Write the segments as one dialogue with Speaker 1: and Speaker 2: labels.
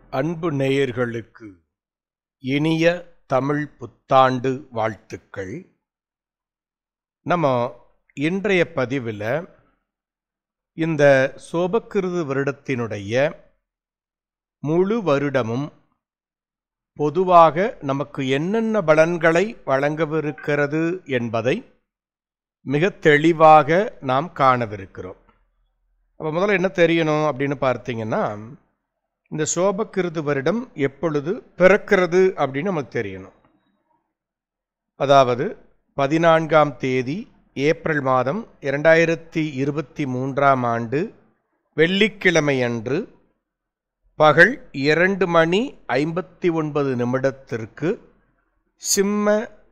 Speaker 1: அன்பு நேயர்களுக்கு இனிய தமிழ் புத்தாண்டு வாழ்த்துக்கள் நம்ம இன்றைய பதிவில் இந்த சோபக்கிருது வருடத்தினுடைய முழு வருடமும் பொதுவாக நமக்கு என்னென்ன பலன்களை வழங்கவிருக்கிறது என்பதை மிக தெளிவாக நாம் காணவிருக்கிறோம் அப்போ முதல்ல என்ன தெரியணும் அப்படின்னு பார்த்தீங்கன்னா இந்த சோபக்கிருது வருடம் எப்பொழுது பிறக்கிறது அப்படின்னு நமக்கு தெரியணும் அதாவது பதினான்காம் தேதி ஏப்ரல் மாதம் இரண்டாயிரத்தி இருபத்தி மூன்றாம் ஆண்டு வெள்ளிக்கிழமை அன்று பகல் இரண்டு மணி ஐம்பத்தி ஒன்பது நிமிடத்திற்கு சிம்ம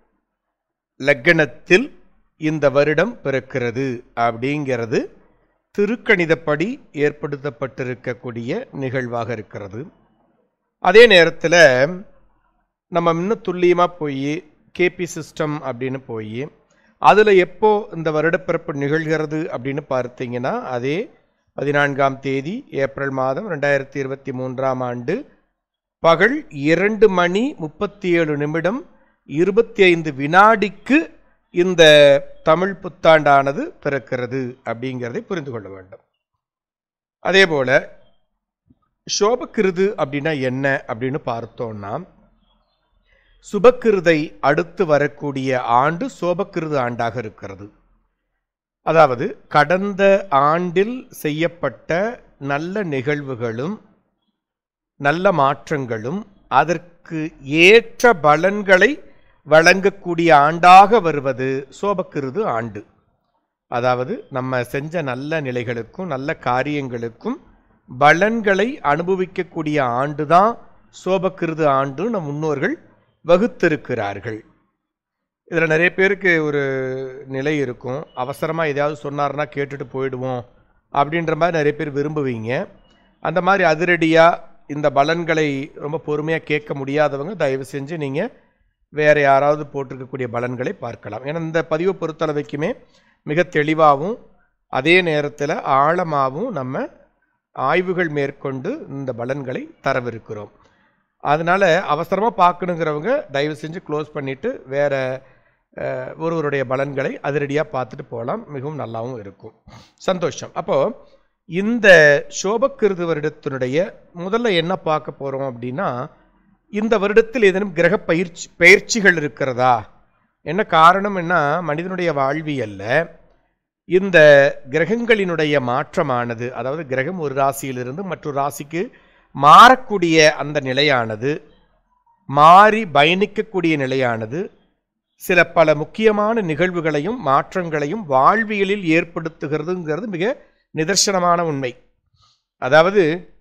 Speaker 1: லக்கணத்தில் இந்த வருடம் பிறக்கிறது அப்படிங்கிறது திருக்கணிதப்படி ஏற்படுத்தப்பட்டிருக்கக்கூடிய நிகழ்வாக இருக்கிறது அதே நேரத்தில் நம்ம இன்னும் துல்லியமாக போய் கேபி சிஸ்டம் அப்படின்னு போய் அதில் எப்போ இந்த வருடப்பிறப்பு நிகழ்கிறது அப்படின்னு பார்த்தீங்கன்னா அதே பதினான்காம் தேதி ஏப்ரல் மாதம் ரெண்டாயிரத்தி இருபத்தி மூன்றாம் ஆண்டு பகல் இரண்டு மணி முப்பத்தி ஏழு நிமிடம் இருபத்தி ஐந்து வினாடிக்கு இந்த தமிழ் புத்தாண்டானது பிறக்கிறது அப்படிங்கிறதை புரிந்து கொள்ள வேண்டும் அதே போல சோபக்கிருது அப்படின்னா என்ன அப்படின்னு பார்த்தோம்னா சுபக்கிருதை அடுத்து வரக்கூடிய ஆண்டு சோபக்கிருது ஆண்டாக இருக்கிறது அதாவது கடந்த ஆண்டில் செய்யப்பட்ட நல்ல நிகழ்வுகளும் நல்ல மாற்றங்களும் அதற்கு ஏற்ற பலன்களை வழங்கக்கூடிய ஆண்டாக வருவது சோபக்கிருது ஆண்டு அதாவது நம்ம செஞ்ச நல்ல நிலைகளுக்கும் நல்ல காரியங்களுக்கும் பலன்களை அனுபவிக்கக்கூடிய ஆண்டு தான் சோபக்கிருது ஆண்டு நம் முன்னோர்கள் வகுத்திருக்கிறார்கள் இதில் நிறைய பேருக்கு ஒரு நிலை இருக்கும் அவசரமாக எதையாவது சொன்னார்னா கேட்டுட்டு போயிடுவோம் அப்படின்ற மாதிரி நிறைய பேர் விரும்புவீங்க அந்த மாதிரி அதிரடியாக இந்த பலன்களை ரொம்ப பொறுமையாக கேட்க முடியாதவங்க தயவு செஞ்சு நீங்கள் வேறு யாராவது போட்டிருக்கக்கூடிய பலன்களை பார்க்கலாம் ஏன்னா இந்த பதிவை பொறுத்தளவைக்குமே மிக தெளிவாகவும் அதே நேரத்தில் ஆழமாகவும் நம்ம ஆய்வுகள் மேற்கொண்டு இந்த பலன்களை தரவிருக்கிறோம் அதனால் அவசரமாக பார்க்கணுங்கிறவங்க தயவு செஞ்சு க்ளோஸ் பண்ணிவிட்டு வேறு ஒருவருடைய பலன்களை அதிரடியாக பார்த்துட்டு போகலாம் மிகவும் நல்லாவும் இருக்கும் சந்தோஷம் அப்போது இந்த சோபக்கிருது வருடத்தினுடைய முதல்ல என்ன பார்க்க போகிறோம் அப்படின்னா இந்த வருடத்தில் ஏதேனும் கிரக பயிற்சி பயிற்சிகள் இருக்கிறதா என்ன காரணம் என்ன மனிதனுடைய வாழ்வியல்ல இந்த கிரகங்களினுடைய மாற்றமானது அதாவது கிரகம் ஒரு ராசியிலிருந்து மற்றொரு ராசிக்கு மாறக்கூடிய அந்த நிலையானது மாறி பயணிக்கக்கூடிய நிலையானது சில பல முக்கியமான நிகழ்வுகளையும் மாற்றங்களையும் வாழ்வியலில் ஏற்படுத்துகிறதுங்கிறது மிக நிதர்சனமான உண்மை அதாவது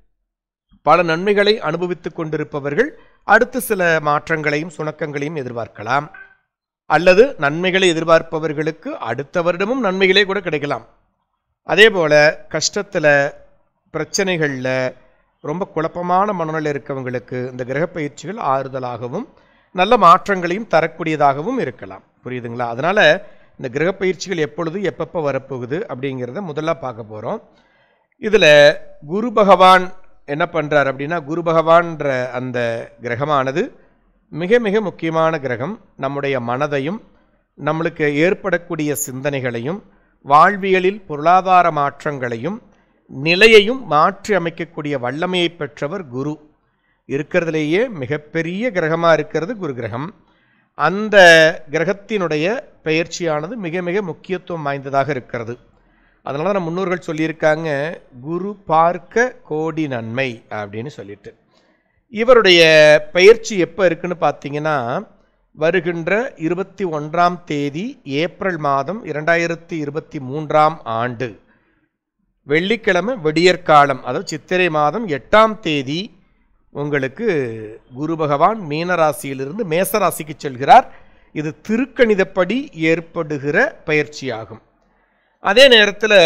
Speaker 1: பல நன்மைகளை அனுபவித்துக் கொண்டிருப்பவர்கள் அடுத்து சில மாற்றங்களையும் சுணக்கங்களையும் எதிர்பார்க்கலாம் அல்லது நன்மைகளை எதிர்பார்ப்பவர்களுக்கு அடுத்த வருடமும் நன்மைகளே கூட கிடைக்கலாம் அதே போல் கஷ்டத்தில் பிரச்சனைகளில் ரொம்ப குழப்பமான மனநிலை இருக்கவங்களுக்கு இந்த கிரக பயிற்சிகள் ஆறுதலாகவும் நல்ல மாற்றங்களையும் தரக்கூடியதாகவும் இருக்கலாம் புரியுதுங்களா அதனால் இந்த கிரக பயிற்சிகள் எப்பொழுது எப்பப்போ வரப்போகுது அப்படிங்கிறத முதல்ல பார்க்க போகிறோம் இதில் குரு பகவான் என்ன பண்ணுறார் அப்படின்னா குரு பகவான்ற அந்த கிரகமானது மிக மிக முக்கியமான கிரகம் நம்முடைய மனதையும் நம்மளுக்கு ஏற்படக்கூடிய சிந்தனைகளையும் வாழ்வியலில் பொருளாதார மாற்றங்களையும் நிலையையும் மாற்றி அமைக்கக்கூடிய வல்லமையை பெற்றவர் குரு இருக்கிறதுலேயே மிகப்பெரிய கிரகமாக இருக்கிறது குரு கிரகம் அந்த கிரகத்தினுடைய பெயர்ச்சியானது மிக மிக முக்கியத்துவம் வாய்ந்ததாக இருக்கிறது அதனால தான் முன்னோர்கள் சொல்லியிருக்காங்க குரு பார்க்க கோடி நன்மை அப்படின்னு சொல்லிட்டு இவருடைய பயிற்சி எப்போ இருக்குன்னு பார்த்தீங்கன்னா வருகின்ற இருபத்தி ஒன்றாம் தேதி ஏப்ரல் மாதம் இரண்டாயிரத்தி இருபத்தி மூன்றாம் ஆண்டு வெள்ளிக்கிழமை வெடியற்காலம் அதாவது சித்திரை மாதம் எட்டாம் தேதி உங்களுக்கு குரு பகவான் மீனராசியிலிருந்து மேசராசிக்கு செல்கிறார் இது திருக்கணிதப்படி ஏற்படுகிற பயிற்சியாகும் அதே நேரத்தில்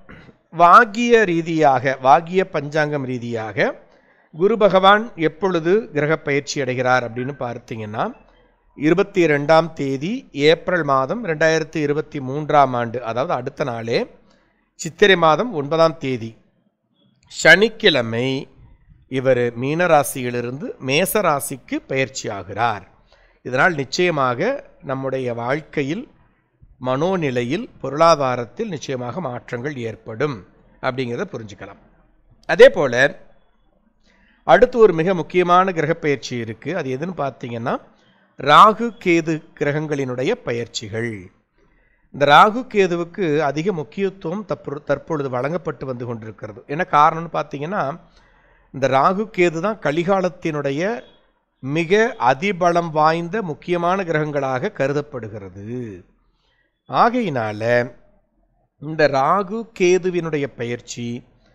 Speaker 1: வாகிய ரீதியாக வாகிய பஞ்சாங்கம் ரீதியாக குரு பகவான் எப்பொழுது கிரக பயிற்சி அடைகிறார் அப்படின்னு பார்த்தீங்கன்னா இருபத்தி ரெண்டாம் தேதி ஏப்ரல் மாதம் ரெண்டாயிரத்தி இருபத்தி மூன்றாம் ஆண்டு அதாவது அடுத்த நாளே சித்திரை மாதம் ஒன்பதாம் தேதி சனிக்கிழமை இவர் மீனராசியிலிருந்து மேச ராசிக்கு பயிற்சி ஆகிறார் இதனால் நிச்சயமாக நம்முடைய வாழ்க்கையில் மனோநிலையில் பொருளாதாரத்தில் நிச்சயமாக மாற்றங்கள் ஏற்படும் அப்படிங்கிறத புரிஞ்சுக்கலாம் அதே போல் அடுத்து ஒரு மிக முக்கியமான கிரக பயிற்சி இருக்குது அது எதுன்னு பார்த்தீங்கன்னா ராகு கேது கிரகங்களினுடைய பயிற்சிகள் இந்த ராகு கேதுவுக்கு அதிக முக்கியத்துவம் தற்பொ தற்பொழுது வழங்கப்பட்டு வந்து கொண்டிருக்கிறது என்ன காரணம்னு பார்த்தீங்கன்னா இந்த ராகு கேது தான் கலிகாலத்தினுடைய மிக அதிபலம் வாய்ந்த முக்கியமான கிரகங்களாக கருதப்படுகிறது ஆகையினால இந்த ராகு கேதுவினுடைய பயிற்சி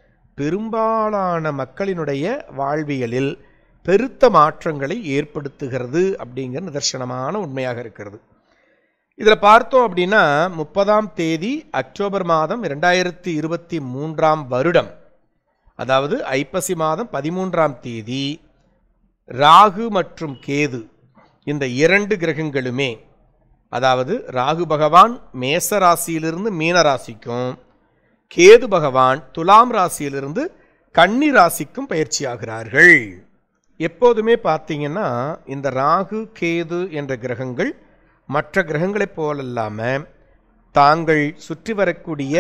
Speaker 1: பெரும்பாலான மக்களினுடைய வாழ்வியலில் பெருத்த மாற்றங்களை ஏற்படுத்துகிறது அப்படிங்கிற நிதர்சனமான உண்மையாக இருக்கிறது இதில் பார்த்தோம் அப்படின்னா முப்பதாம் தேதி அக்டோபர் மாதம் இரண்டாயிரத்தி இருபத்தி மூன்றாம் வருடம் அதாவது ஐப்பசி மாதம் பதிமூன்றாம் தேதி ராகு மற்றும் கேது இந்த இரண்டு கிரகங்களுமே அதாவது ராகு பகவான் மேச ராசியிலிருந்து மீன ராசிக்கும் கேது பகவான் துலாம் ராசியிலிருந்து கன்னி ராசிக்கும் பயிற்சியாகிறார்கள் எப்போதுமே பார்த்தீங்கன்னா இந்த ராகு கேது என்ற கிரகங்கள் மற்ற கிரகங்களைப் போலல்லாமல் தாங்கள் சுற்றி வரக்கூடிய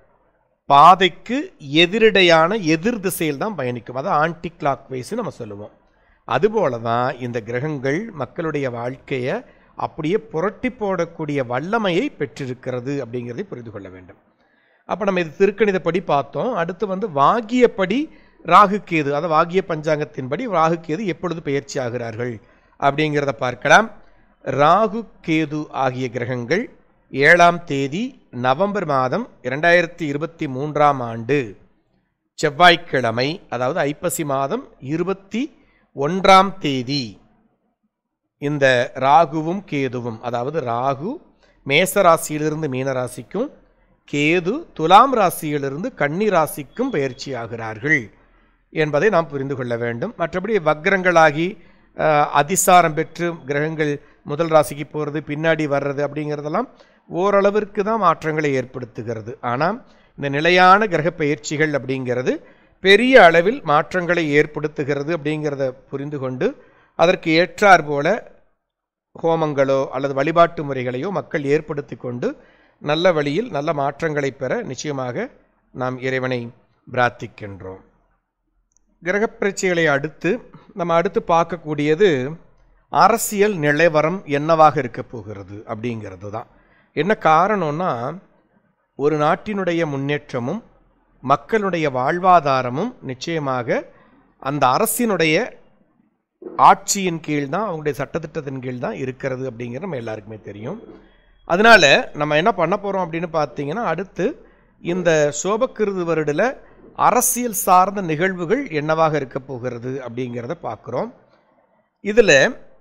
Speaker 1: பாதைக்கு எதிரிடையான எதிர் திசையில் தான் பயணிக்கும் அதாவது ஆன்டி கிளாக் வைஸ் நம்ம சொல்லுவோம் அதுபோல தான் இந்த கிரகங்கள் மக்களுடைய வாழ்க்கையை அப்படியே புரட்டி போடக்கூடிய வல்லமையை பெற்றிருக்கிறது அப்படிங்கிறதை புரிந்து கொள்ள வேண்டும் அப்போ நம்ம இது திருக்கணிதப்படி பார்த்தோம் அடுத்து வந்து வாகியப்படி ராகு கேது அதாவது வாகிய பஞ்சாங்கத்தின்படி ராகு கேது எப்பொழுது பயிற்சி ஆகிறார்கள் அப்படிங்கிறத பார்க்கலாம் ராகு கேது ஆகிய கிரகங்கள் ஏழாம் தேதி நவம்பர் மாதம் இரண்டாயிரத்தி இருபத்தி மூன்றாம் ஆண்டு செவ்வாய்க்கிழமை அதாவது ஐப்பசி மாதம் இருபத்தி ஒன்றாம் தேதி இந்த ராகுவும் கேதுவும் அதாவது ராகு மேச ராசியிலிருந்து மீன ராசிக்கும் கேது துலாம் ராசியிலிருந்து கன்னி ராசிக்கும் பயிற்சி ஆகிறார்கள் என்பதை நாம் புரிந்து கொள்ள வேண்டும் மற்றபடி வக்ரங்களாகி அஹ், அதிசாரம் பெற்று கிரகங்கள் முதல் ராசிக்கு போகிறது பின்னாடி வர்றது அப்படிங்கிறதெல்லாம் ஓரளவிற்கு தான் மாற்றங்களை ஏற்படுத்துகிறது ஆனால் இந்த நிலையான கிரக பயிற்சிகள் அப்படிங்கிறது பெரிய அளவில் மாற்றங்களை ஏற்படுத்துகிறது அப்படிங்கிறத புரிந்து கொண்டு அதற்கு ஏற்றார் போல ஹோமங்களோ அல்லது வழிபாட்டு முறைகளையோ மக்கள் ஏற்படுத்தி கொண்டு நல்ல வழியில் நல்ல மாற்றங்களை பெற நிச்சயமாக நாம் இறைவனை பிரார்த்திக்கின்றோம் கிரகப் பரீட்சைகளை அடுத்து நம்ம அடுத்து பார்க்கக்கூடியது அரசியல் நிலைவரம் என்னவாக இருக்க போகிறது அப்படிங்கிறது தான் என்ன காரணம்னா ஒரு நாட்டினுடைய முன்னேற்றமும் மக்களுடைய வாழ்வாதாரமும் நிச்சயமாக அந்த அரசினுடைய ஆட்சியின் கீழ் தான் அவங்களுடைய சட்டத்திட்டத்தின் கீழ் தான் இருக்கிறது அப்படிங்கிறது நம்ம எல்லாருக்குமே தெரியும் அதனால நம்ம என்ன பண்ண போகிறோம் அப்படின்னு பார்த்தீங்கன்னா அடுத்து இந்த சோபக்கிருது வருடில் அரசியல் சார்ந்த நிகழ்வுகள் என்னவாக இருக்க போகிறது அப்படிங்கிறத பார்க்குறோம் இதில்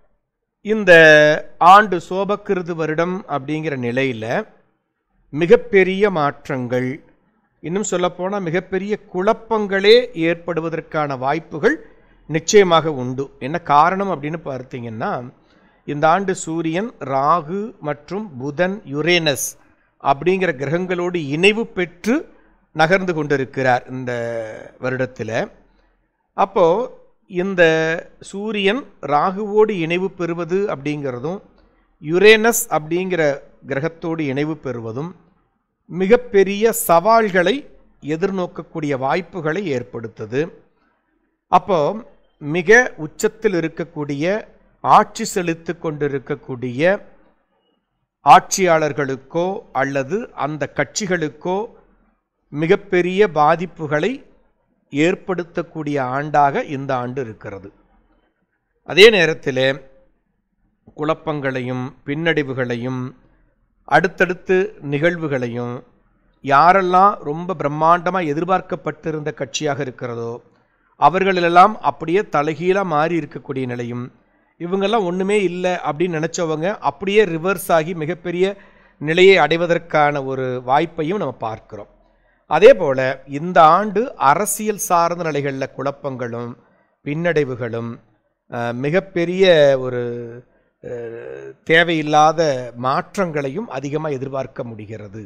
Speaker 1: இந்த ஆண்டு சோபக்கிருது வருடம் அப்படிங்கிற நிலையில் மிகப்பெரிய மாற்றங்கள் இன்னும் சொல்லப்போனால் மிகப்பெரிய குழப்பங்களே ஏற்படுவதற்கான வாய்ப்புகள் நிச்சயமாக உண்டு என்ன காரணம் அப்படின்னு பார்த்தீங்கன்னா இந்த ஆண்டு சூரியன் ராகு மற்றும் புதன் யுரேனஸ் அப்படிங்கிற கிரகங்களோடு இணைவு பெற்று நகர்ந்து கொண்டிருக்கிறார் இந்த வருடத்தில் அப்போ இந்த சூரியன் ராகுவோடு இணைவு பெறுவது அப்படிங்கிறதும் யுரேனஸ் அப்படிங்கிற கிரகத்தோடு இணைவு பெறுவதும் மிகப்பெரிய சவால்களை எதிர்நோக்கக்கூடிய வாய்ப்புகளை ஏற்படுத்துது அப்போ மிக உச்சத்தில் இருக்கக்கூடிய ஆட்சி செலுத்தி கொண்டிருக்கக்கூடிய ஆட்சியாளர்களுக்கோ அல்லது அந்த கட்சிகளுக்கோ மிகப்பெரிய பாதிப்புகளை ஏற்படுத்தக்கூடிய ஆண்டாக இந்த ஆண்டு இருக்கிறது அதே நேரத்தில் குழப்பங்களையும் பின்னடைவுகளையும் அடுத்தடுத்து நிகழ்வுகளையும் யாரெல்லாம் ரொம்ப பிரம்மாண்டமாக எதிர்பார்க்கப்பட்டிருந்த கட்சியாக இருக்கிறதோ அவர்களெல்லாம் அப்படியே தலைகீழாக மாறி இருக்கக்கூடிய நிலையும் இவங்கெல்லாம் ஒன்றுமே இல்லை அப்படின்னு நினச்சவங்க அப்படியே ரிவர்ஸ் ஆகி மிகப்பெரிய நிலையை அடைவதற்கான ஒரு வாய்ப்பையும் நம்ம பார்க்கிறோம் அதே போல் இந்த ஆண்டு அரசியல் சார்ந்த நிலைகளில் குழப்பங்களும் பின்னடைவுகளும் அஹ், மிகப்பெரிய ஒரு அஹ், தேவையில்லாத மாற்றங்களையும் அதிகமாக எதிர்பார்க்க முடிகிறது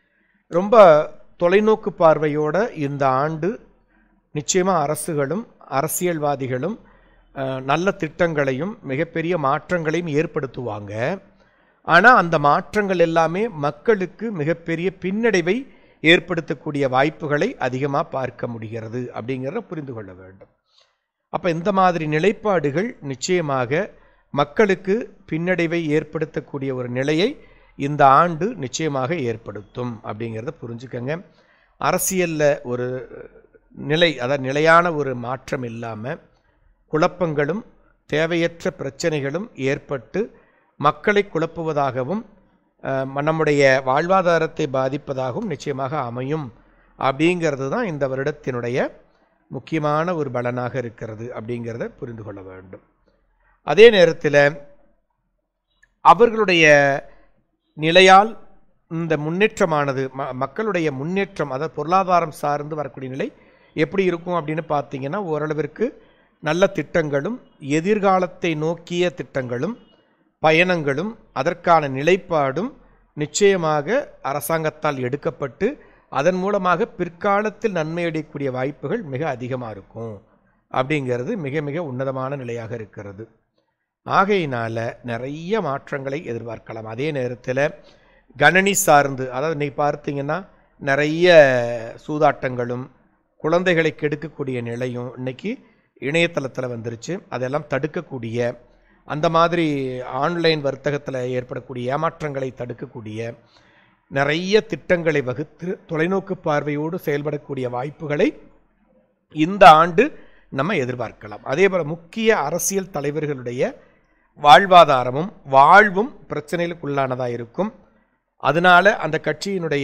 Speaker 1: ரொம்ப தொலைநோக்கு பார்வையோட இந்த ஆண்டு நிச்சயமாக அரசுகளும் அரசியல்வாதிகளும் அஹ், நல்ல திட்டங்களையும் மிகப்பெரிய மாற்றங்களையும் ஏற்படுத்துவாங்க ஆனால் அந்த மாற்றங்கள் எல்லாமே மக்களுக்கு மிகப்பெரிய பின்னடைவை ஏற்படுத்தக்கூடிய வாய்ப்புகளை அதிகமாக பார்க்க முடிகிறது அப்படிங்கிறத புரிந்து கொள்ள வேண்டும் அப்போ இந்த மாதிரி நிலைப்பாடுகள் நிச்சயமாக மக்களுக்கு பின்னடைவை ஏற்படுத்தக்கூடிய ஒரு நிலையை இந்த ஆண்டு நிச்சயமாக ஏற்படுத்தும் அப்படிங்கிறத புரிஞ்சுக்கங்க அரசியலில் ஒரு நிலை அதாவது நிலையான ஒரு மாற்றம் இல்லாமல் குழப்பங்களும் தேவையற்ற பிரச்சனைகளும் ஏற்பட்டு மக்களை குழப்புவதாகவும் அஹ், நம்முடைய வாழ்வாதாரத்தை பாதிப்பதாகவும் நிச்சயமாக அமையும் அப்படிங்கிறது தான் இந்த வருடத்தினுடைய முக்கியமான ஒரு பலனாக இருக்கிறது அப்படிங்கிறத புரிந்து கொள்ள வேண்டும் அதே நேரத்தில் அவர்களுடைய நிலையால் இந்த முன்னேற்றமானது ம மக்களுடைய முன்னேற்றம் அதாவது பொருளாதாரம் சார்ந்து வரக்கூடிய நிலை எப்படி இருக்கும் அப்படின்னு பார்த்தீங்கன்னா ஓரளவிற்கு நல்ல திட்டங்களும் எதிர்காலத்தை நோக்கிய திட்டங்களும் பயணங்களும் அதற்கான நிலைப்பாடும் நிச்சயமாக அரசாங்கத்தால் எடுக்கப்பட்டு அதன் மூலமாக பிற்காலத்தில் நன்மை அடையக்கூடிய வாய்ப்புகள் மிக அதிகமாக இருக்கும் அப்படிங்கிறது மிக மிக உன்னதமான நிலையாக இருக்கிறது ஆகையினால நிறைய மாற்றங்களை எதிர்பார்க்கலாம் அதே நேரத்தில் கணனி சார்ந்து அதாவது இன்னைக்கு பார்த்தீங்கன்னா நிறைய சூதாட்டங்களும் குழந்தைகளை கெடுக்கக்கூடிய நிலையும் இன்னைக்கு இணையதளத்தில் வந்துருச்சு அதெல்லாம் தடுக்கக்கூடிய அந்த மாதிரி ஆன்லைன் வர்த்தகத்தில் ஏற்படக்கூடிய ஏமாற்றங்களை தடுக்கக்கூடிய நிறைய திட்டங்களை வகுத்து தொலைநோக்கு பார்வையோடு செயல்படக்கூடிய வாய்ப்புகளை இந்த ஆண்டு நம்ம எதிர்பார்க்கலாம் அதே போல் முக்கிய அரசியல் தலைவர்களுடைய வாழ்வாதாரமும் வாழ்வும் பிரச்சனைகளுக்குள்ளானதாக இருக்கும் அதனால அந்த கட்சியினுடைய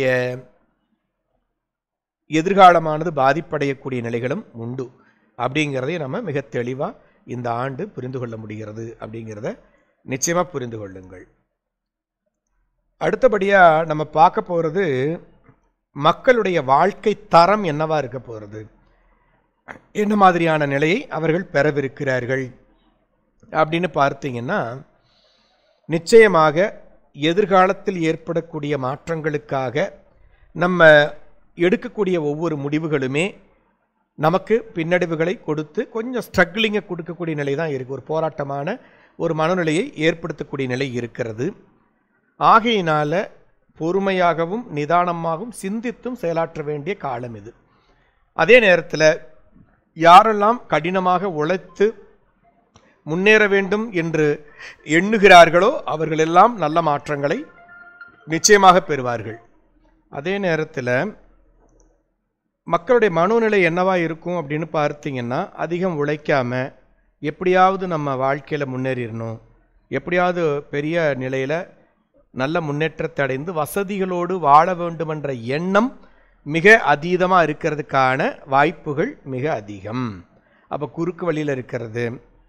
Speaker 1: எதிர்காலமானது பாதிப்படையக்கூடிய நிலைகளும் உண்டு அப்படிங்கிறதையும் நம்ம மிக தெளிவாக இந்த ஆண்டு புரிந்து கொள்ள முடிகிறது அப்படிங்கிறத நிச்சயமாக புரிந்து கொள்ளுங்கள் அடுத்தபடியாக நம்ம பார்க்க போகிறது மக்களுடைய வாழ்க்கை தரம் என்னவா இருக்க போகிறது என்ன மாதிரியான நிலையை அவர்கள் பெறவிருக்கிறார்கள் அப்படின்னு பார்த்தீங்கன்னா நிச்சயமாக எதிர்காலத்தில் ஏற்படக்கூடிய மாற்றங்களுக்காக நம்ம எடுக்கக்கூடிய ஒவ்வொரு முடிவுகளுமே நமக்கு பின்னடைவுகளை கொடுத்து கொஞ்சம் ஸ்ட்ரகிளிங்கை கொடுக்கக்கூடிய நிலை தான் இருக்குது ஒரு போராட்டமான ஒரு மனநிலையை ஏற்படுத்தக்கூடிய நிலை இருக்கிறது ஆகையினால பொறுமையாகவும் நிதானமாகவும் சிந்தித்தும் செயலாற்ற வேண்டிய காலம் இது அதே நேரத்தில் யாரெல்லாம் கடினமாக உழைத்து முன்னேற வேண்டும் என்று எண்ணுகிறார்களோ அவர்களெல்லாம் நல்ல மாற்றங்களை நிச்சயமாக பெறுவார்கள் அதே நேரத்தில் மக்களுடைய மனோநிலை என்னவா இருக்கும் அப்படின்னு பார்த்தீங்கன்னா அதிகம் உழைக்காம எப்படியாவது நம்ம வாழ்க்கையில் முன்னேறிடணும் எப்படியாவது பெரிய நிலையில் நல்ல முன்னேற்றத்தை அடைந்து வசதிகளோடு வாழ வேண்டுமென்ற எண்ணம் மிக அதீதமாக இருக்கிறதுக்கான வாய்ப்புகள் மிக அதிகம் அப்போ குறுக்கு வழியில் இருக்கிறது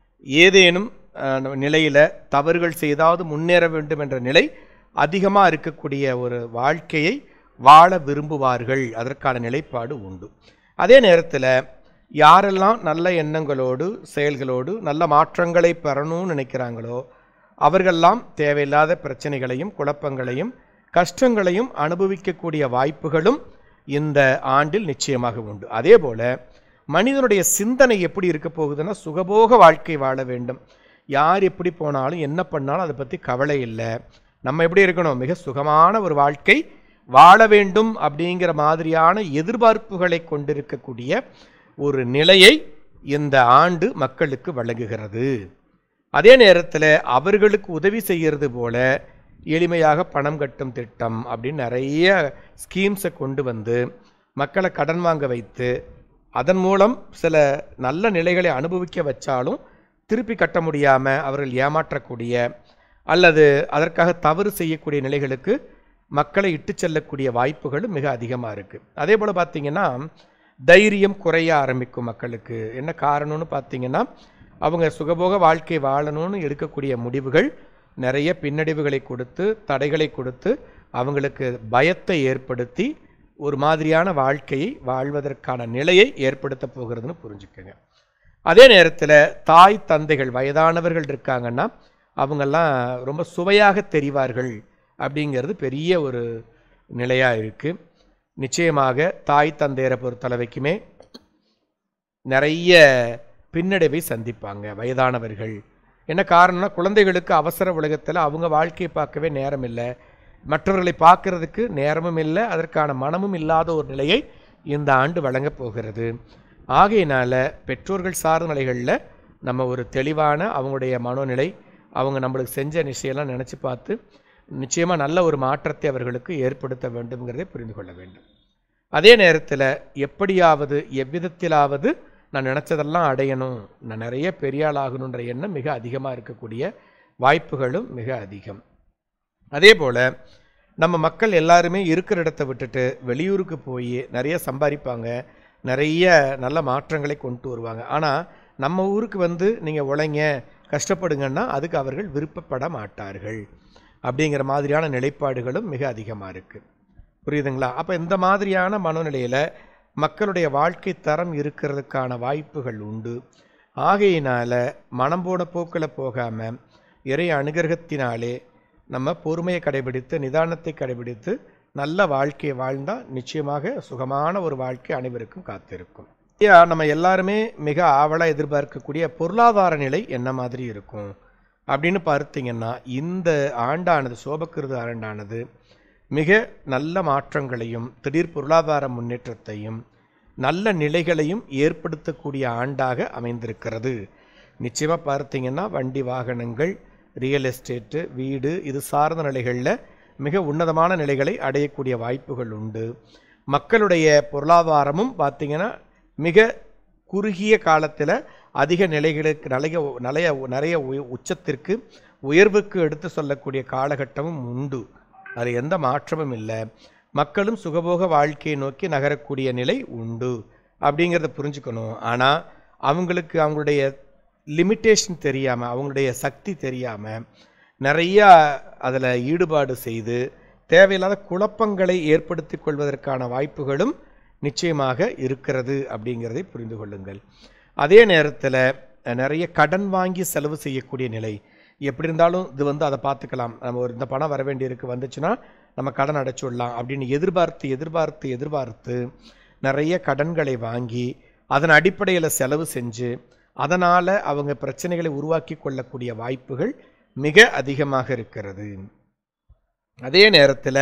Speaker 1: ஏதேனும் நிலையில் தவறுகள் செய்தாவது முன்னேற வேண்டும் என்ற நிலை அதிகமாக இருக்கக்கூடிய ஒரு வாழ்க்கையை வாழ விரும்புவார்கள் அதற்கான நிலைப்பாடு உண்டு அதே நேரத்தில் யாரெல்லாம் நல்ல எண்ணங்களோடு செயல்களோடு நல்ல மாற்றங்களை பெறணும்னு நினைக்கிறாங்களோ அவர்களெல்லாம் தேவையில்லாத பிரச்சனைகளையும் குழப்பங்களையும் கஷ்டங்களையும் அனுபவிக்கக்கூடிய வாய்ப்புகளும் இந்த ஆண்டில் நிச்சயமாக உண்டு அதே போல மனிதனுடைய சிந்தனை எப்படி இருக்க போகுதுன்னா சுகபோக வாழ்க்கை வாழ வேண்டும் யார் எப்படி போனாலும் என்ன பண்ணாலும் அதை பற்றி கவலை இல்லை நம்ம எப்படி இருக்கணும் மிக சுகமான ஒரு வாழ்க்கை வாழ வேண்டும் அப்படிங்கிற மாதிரியான எதிர்பார்ப்புகளை கொண்டிருக்கக்கூடிய ஒரு நிலையை இந்த ஆண்டு மக்களுக்கு வழங்குகிறது அதே நேரத்தில் அவர்களுக்கு உதவி செய்கிறது போல எளிமையாக பணம் கட்டும் திட்டம் அப்படின்னு நிறைய ஸ்கீம்ஸை கொண்டு வந்து மக்களை கடன் வாங்க வைத்து அதன் மூலம் சில நல்ல நிலைகளை அனுபவிக்க வச்சாலும் திருப்பி கட்ட முடியாமல் அவர்கள் ஏமாற்றக்கூடிய அல்லது அதற்காக தவறு செய்யக்கூடிய நிலைகளுக்கு மக்களை இட்டு செல்லக்கூடிய வாய்ப்புகளும் மிக அதிகமாக இருக்குது அதே போல் பார்த்தீங்கன்னா தைரியம் குறைய ஆரம்பிக்கும் மக்களுக்கு என்ன காரணம்னு பார்த்தீங்கன்னா அவங்க சுகபோக வாழ்க்கை வாழணும்னு எடுக்கக்கூடிய முடிவுகள் நிறைய பின்னடைவுகளை கொடுத்து தடைகளை கொடுத்து அவங்களுக்கு பயத்தை ஏற்படுத்தி ஒரு மாதிரியான வாழ்க்கையை வாழ்வதற்கான நிலையை ஏற்படுத்த போகிறதுன்னு புரிஞ்சுக்கோங்க அதே நேரத்தில் தாய் தந்தைகள் வயதானவர்கள் இருக்காங்கன்னா அவங்கெல்லாம் ரொம்ப சுவையாக தெரிவார்கள் அப்படிங்கிறது பெரிய ஒரு நிலையாக இருக்குது நிச்சயமாக தாய் தந்தையரை பொறுத்தளவைக்குமே நிறைய பின்னடைவை சந்திப்பாங்க வயதானவர்கள் என்ன காரணம்னா குழந்தைகளுக்கு அவசர உலகத்தில் அவங்க வாழ்க்கையை பார்க்கவே நேரம் இல்லை மற்றவர்களை பார்க்கறதுக்கு நேரமும் இல்லை அதற்கான மனமும் இல்லாத ஒரு நிலையை இந்த ஆண்டு வழங்கப் போகிறது ஆகையினால பெற்றோர்கள் சார்ந்த நிலைகளில் நம்ம ஒரு தெளிவான அவங்களுடைய மனோநிலை அவங்க நம்மளுக்கு செஞ்ச விஷயம்லாம் நினச்சி பார்த்து நிச்சயமாக நல்ல ஒரு மாற்றத்தை அவர்களுக்கு ஏற்படுத்த வேண்டும்ங்கிறதை புரிந்து கொள்ள வேண்டும் அதே நேரத்தில் எப்படியாவது எவ்விதத்திலாவது நான் நினச்சதெல்லாம் அடையணும் நான் நிறைய பெரிய ஆள் ஆகணுன்ற எண்ணம் மிக அதிகமாக இருக்கக்கூடிய வாய்ப்புகளும் மிக அதிகம் அதே போல் நம்ம மக்கள் எல்லாருமே இருக்கிற இடத்த விட்டுட்டு வெளியூருக்கு போய் நிறைய சம்பாதிப்பாங்க நிறைய நல்ல மாற்றங்களை கொண்டு வருவாங்க ஆனால் நம்ம ஊருக்கு வந்து நீங்கள் உழைங்க கஷ்டப்படுங்கன்னா அதுக்கு அவர்கள் விருப்பப்பட மாட்டார்கள் அப்படிங்கிற மாதிரியான நிலைப்பாடுகளும் மிக அதிகமாக இருக்குது புரியுதுங்களா அப்போ இந்த மாதிரியான மனநிலையில் மக்களுடைய வாழ்க்கை தரம் இருக்கிறதுக்கான வாய்ப்புகள் உண்டு ஆகையினால மனம் போன போக்கில் போகாமல் இறை அனுகிரகத்தினாலே நம்ம பொறுமையை கடைபிடித்து நிதானத்தை கடைபிடித்து நல்ல வாழ்க்கையை வாழ்ந்தால் நிச்சயமாக சுகமான ஒரு வாழ்க்கை அனைவருக்கும் காத்திருக்கும் ஐயா நம்ம எல்லாருமே மிக ஆவலாக எதிர்பார்க்கக்கூடிய பொருளாதார நிலை என்ன மாதிரி இருக்கும் அப்படின்னு பார்த்தீங்கன்னா இந்த ஆண்டானது சோபக்கிருது ஆண்டானது மிக நல்ல மாற்றங்களையும் திடீர் பொருளாதார முன்னேற்றத்தையும் நல்ல நிலைகளையும் ஏற்படுத்தக்கூடிய ஆண்டாக அமைந்திருக்கிறது நிச்சயமாக பார்த்தீங்கன்னா வண்டி வாகனங்கள் ரியல் எஸ்டேட்டு வீடு இது சார்ந்த நிலைகளில் மிக உன்னதமான நிலைகளை அடையக்கூடிய வாய்ப்புகள் உண்டு மக்களுடைய பொருளாதாரமும் பார்த்தீங்கன்னா மிக குறுகிய காலத்தில் அதிக நிலைகளுக்கு நிறைய நிறைய நிறைய உய- உச்சத்திற்கு உயர்வுக்கு எடுத்து சொல்லக்கூடிய காலகட்டமும் உண்டு அதில் எந்த மாற்றமும் இல்லை மக்களும் சுகபோக வாழ்க்கையை நோக்கி நகரக்கூடிய நிலை உண்டு அப்படிங்கிறத புரிஞ்சுக்கணும் ஆனால் அவங்களுக்கு அவங்களுடைய லிமிட்டேஷன் தெரியாமல் அவங்களுடைய சக்தி தெரியாமல் நிறையா அதில் ஈடுபாடு செய்து தேவையில்லாத குழப்பங்களை ஏற்படுத்தி கொள்வதற்கான வாய்ப்புகளும் நிச்சயமாக இருக்கிறது அப்படிங்கிறதை புரிந்து கொள்ளுங்கள் அதே நேரத்தில் நிறைய கடன் வாங்கி செலவு செய்யக்கூடிய நிலை எப்படி இருந்தாலும் இது வந்து அதை பார்த்துக்கலாம் நம்ம ஒரு இந்த பணம் வர வேண்டியிருக்கு வந்துச்சுன்னா நம்ம கடன் அடைச்சுடலாம் அப்படின்னு எதிர்பார்த்து எதிர்பார்த்து எதிர்பார்த்து நிறைய கடன்களை வாங்கி அதன் அடிப்படையில் செலவு செஞ்சு அதனால் அவங்க பிரச்சனைகளை உருவாக்கி கொள்ளக்கூடிய வாய்ப்புகள் மிக அதிகமாக இருக்கிறது அதே நேரத்தில்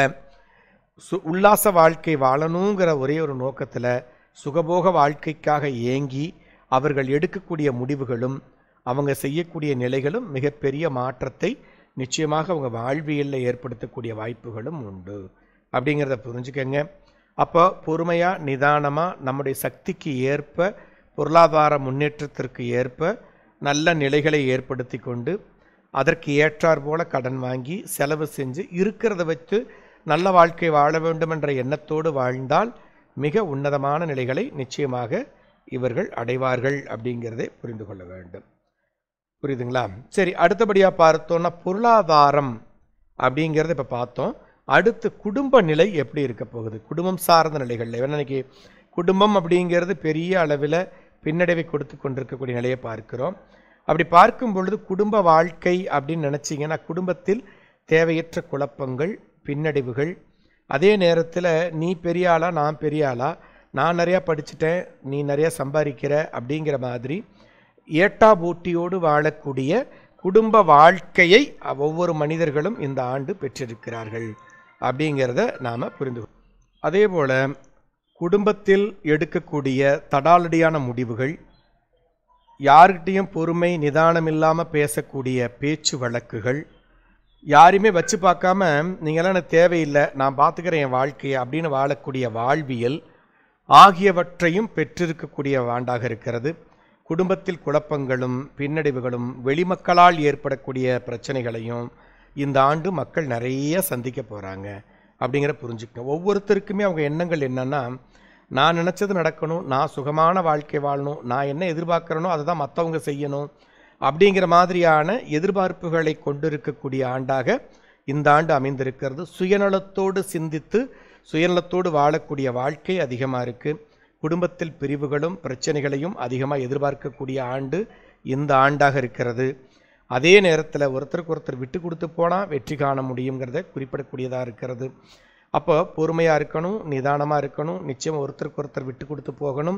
Speaker 1: சு உல்லாச வாழ்க்கை வாழணுங்கிற ஒரே ஒரு நோக்கத்தில் சுகபோக வாழ்க்கைக்காக ஏங்கி அவர்கள் எடுக்கக்கூடிய முடிவுகளும் அவங்க செய்யக்கூடிய நிலைகளும் மிகப்பெரிய மாற்றத்தை நிச்சயமாக அவங்க வாழ்வியலில் ஏற்படுத்தக்கூடிய வாய்ப்புகளும் உண்டு அப்படிங்கிறத புரிஞ்சுக்கங்க அப்போ பொறுமையாக நிதானமாக நம்முடைய சக்திக்கு ஏற்ப பொருளாதார முன்னேற்றத்திற்கு ஏற்ப நல்ல நிலைகளை ஏற்படுத்தி கொண்டு அதற்கு ஏற்றாற் போல கடன் வாங்கி செலவு செஞ்சு இருக்கிறத வச்சு நல்ல வாழ்க்கை வாழ வேண்டும் என்ற எண்ணத்தோடு வாழ்ந்தால் மிக உன்னதமான நிலைகளை நிச்சயமாக இவர்கள் அடைவார்கள் அப்படிங்கிறதை புரிந்து கொள்ள வேண்டும் புரியுதுங்களா சரி அடுத்தபடியாக பார்த்தோம்னா பொருளாதாரம் அப்படிங்கிறத இப்போ பார்த்தோம் அடுத்து குடும்ப நிலை எப்படி இருக்க போகுது குடும்பம் சார்ந்த நிலைகளில் ஏன்னா இன்னைக்கு குடும்பம் அப்படிங்கிறது பெரிய அளவில் பின்னடைவை கொடுத்து கொண்டிருக்கக்கூடிய நிலையை பார்க்கிறோம் அப்படி பார்க்கும் பொழுது குடும்ப வாழ்க்கை அப்படின்னு நினச்சிங்கன்னா குடும்பத்தில் தேவையற்ற குழப்பங்கள் பின்னடைவுகள் அதே நேரத்தில் நீ பெரிய ஆளா நான் பெரிய ஆளா நான் நிறையா படிச்சுட்டேன் நீ நிறையா சம்பாதிக்கிற அப்படிங்கிற மாதிரி ஏட்டா பூட்டியோடு வாழக்கூடிய குடும்ப வாழ்க்கையை ஒவ்வொரு மனிதர்களும் இந்த ஆண்டு பெற்றிருக்கிறார்கள் அப்படிங்கிறத நாம் புரிந்து கொள்- அதே போல் குடும்பத்தில் எடுக்கக்கூடிய தடாலடியான முடிவுகள் யார்கிட்டயும் பொறுமை நிதானம் இல்லாமல் பேசக்கூடிய பேச்சு வழக்குகள் யாரையுமே வச்சு பார்க்காம நீங்களாம் எனக்கு தேவையில்லை நான் பார்த்துக்கிறேன் என் வாழ்க்கையை அப்படின்னு வாழக்கூடிய வாழ்வியல் ஆகியவற்றையும் பெற்றிருக்கக்கூடிய ஆண்டாக இருக்கிறது குடும்பத்தில் குழப்பங்களும் பின்னடைவுகளும் வெளிமக்களால் ஏற்படக்கூடிய பிரச்சனைகளையும் இந்த ஆண்டு மக்கள் நிறைய சந்திக்க போகிறாங்க அப்படிங்கிற புரிஞ்சுக்கணும் ஒவ்வொருத்தருக்குமே அவங்க எண்ணங்கள் என்னன்னா நான் நினச்சது நடக்கணும் நான் சுகமான வாழ்க்கை வாழணும் நான் என்ன எதிர்பார்க்குறேனோ அதை தான் மற்றவங்க செய்யணும் அப்படிங்கிற மாதிரியான எதிர்பார்ப்புகளை கொண்டிருக்கக்கூடிய ஆண்டாக இந்த ஆண்டு அமைந்திருக்கிறது சுயநலத்தோடு சிந்தித்து சுயநலத்தோடு வாழக்கூடிய வாழ்க்கை அதிகமாக இருக்குது குடும்பத்தில் பிரிவுகளும் பிரச்சனைகளையும் அதிகமாக எதிர்பார்க்கக்கூடிய ஆண்டு இந்த ஆண்டாக இருக்கிறது அதே நேரத்தில் ஒருத்தருக்கு ஒருத்தர் விட்டு கொடுத்து போனால் வெற்றி காண முடியுங்கிறத குறிப்பிடக்கூடியதாக இருக்கிறது அப்போ பொறுமையாக இருக்கணும் நிதானமாக இருக்கணும் நிச்சயம் ஒருத்தருக்கு ஒருத்தர் விட்டு கொடுத்து போகணும்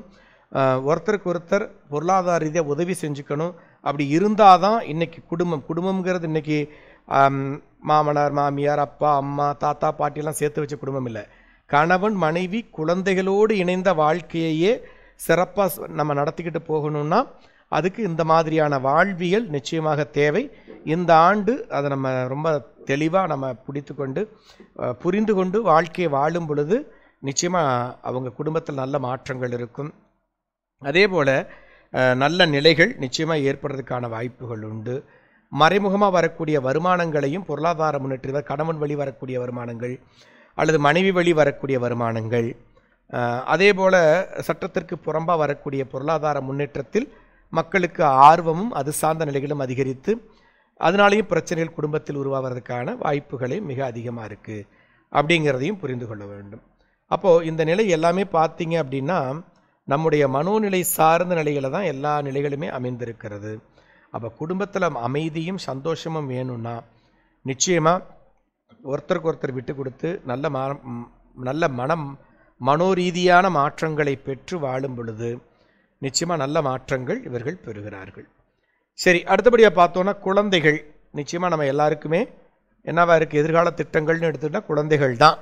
Speaker 1: அஹ், ஒருத்தருக்கு ஒருத்தர் பொருளாதார ரீதியாக உதவி செஞ்சுக்கணும் அப்படி இருந்தால் தான் இன்னைக்கு குடும்பம் குடும்பம்ங்கிறது இன்னைக்கு ஆம், மாமனார் மாமியார் அப்பா அம்மா தாத்தா பாட்டியெல்லாம் சேர்த்து வச்ச குடும்பம் இல்லை கணவன் மனைவி குழந்தைகளோடு இணைந்த வாழ்க்கையையே சிறப்பாக நம்ம நடத்திக்கிட்டு போகணும்னா அதுக்கு இந்த மாதிரியான வாழ்வியல் நிச்சயமாக தேவை இந்த ஆண்டு அதை நம்ம ரொம்ப தெளிவாக நம்ம பிடித்து கொண்டு அஹ், புரிந்து கொண்டு வாழ்க்கையை வாழும் பொழுது நிச்சயமாக அவங்க குடும்பத்தில் நல்ல மாற்றங்கள் இருக்கும் அதே போல் நல்ல நிலைகள் நிச்சயமாக ஏற்படுறதுக்கான வாய்ப்புகள் உண்டு மறைமுகமாக வரக்கூடிய வருமானங்களையும் பொருளாதார முன்னேற்ற கணவன் வழி வரக்கூடிய வருமானங்கள் அல்லது மனைவி வழி வரக்கூடிய வருமானங்கள் அஹ், அதே போல் சட்டத்திற்கு புறம்பாக வரக்கூடிய பொருளாதார முன்னேற்றத்தில் மக்களுக்கு ஆர்வமும் அது சார்ந்த நிலைகளும் அதிகரித்து அதனாலேயும் பிரச்சனைகள் குடும்பத்தில் உருவாவதற்கான வாய்ப்புகளே மிக அதிகமாக இருக்குது அப்படிங்கிறதையும் புரிந்து கொள்ள வேண்டும் அப்போது இந்த நிலை எல்லாமே பார்த்தீங்க அப்படின்னா நம்முடைய மனோநிலை சார்ந்த நிலையில தான் எல்லா நிலைகளுமே அமைந்திருக்கிறது அப்போ குடும்பத்தில் அமைதியும் சந்தோஷமும் வேணும்னா நிச்சயமாக ஒருத்தருக்கு ஒருத்தர் விட்டு கொடுத்து நல்ல மா ம், நல்ல மனம் மனோரீதியான மாற்றங்களை பெற்று வாழும் பொழுது நிச்சயமாக நல்ல மாற்றங்கள் இவர்கள் பெறுகிறார்கள் சரி அடுத்தபடியாக பார்த்தோன்னா குழந்தைகள் நிச்சயமாக நம்ம எல்லாருக்குமே என்னவா இருக்குது எதிர்கால திட்டங்கள்னு எடுத்துக்கிட்டா குழந்தைகள் தான்